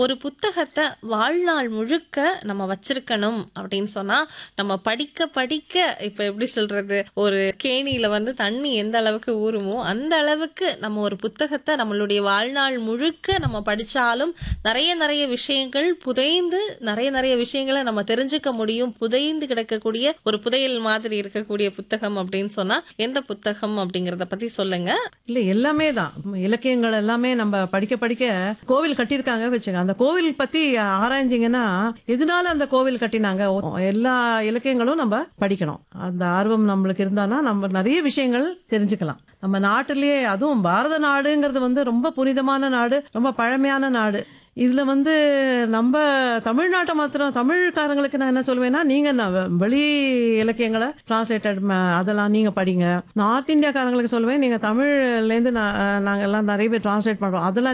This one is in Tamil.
ஒரு புத்தகத்தை வாழ்நாள் முழுக்க நம்ம வச்சிருக்கணும் அப்படின்னு சொன்னா நம்ம படிக்க படிக்க இப்ப எப்படி சொல்றது ஒரு கேணியில வந்து தண்ணி எந்த அளவுக்கு ஊறுமோ அந்த அளவுக்கு நம்ம ஒரு புத்தகத்தை நம்மளுடைய வாழ்நாள் முழுக்க நம்ம படிச்சாலும் நிறைய நிறைய விஷயங்கள் புதைந்து நிறைய நிறைய விஷயங்களை நம்ம தெரிஞ்சுக்க முடியும் புதைந்து கிடக்கக்கூடிய ஒரு புதையல் மாதிரி இருக்கக்கூடிய புத்தகம் அப்படின்னு சொன்னா எந்த புத்தகம் அப்படிங்கறத பத்தி சொல்லுங்க இல்ல எல்லாமே தான் இலக்கியங்கள் எல்லாமே நம்ம படிக்க படிக்க கோவில் கட்டியிருக்காங்க வச்சுங்க அந்த கோவில் பத்தி ஆராய்ஞ்சிங்கன்னா எதனால அந்த கோவில் கட்டினாங்க எல்லா இலக்கியங்களும் நம்ம படிக்கணும் அந்த ஆர்வம் நம்மளுக்கு இருந்தானா நம்ம நிறைய விஷயங்கள் தெரிஞ்சுக்கலாம் நம்ம நாட்டிலேயே அதுவும் பாரத நாடுங்கிறது வந்து ரொம்ப புனிதமான நாடு ரொம்ப பழமையான நாடு இதுல வந்து நம்ம தமிழ்நாட்டை மாத்திரம் தமிழ்காரங்களுக்கு நான் என்ன சொல்லுவேன்னா நீங்க ந- வெளி இலக்கியங்களை டிரான்ஸ்லேட்டட் அதெல்லாம் நீங்க படிங்க நார்த் இந்தியாக்காரங்களுக்கு சொல்லுவேன் நீங்க தமிழ்ல இருந்து நான் நாங்க எல்லாம் நிறைய பேர் டிரான்ஸ்லேட் பண்றோம் அதெல்லாம்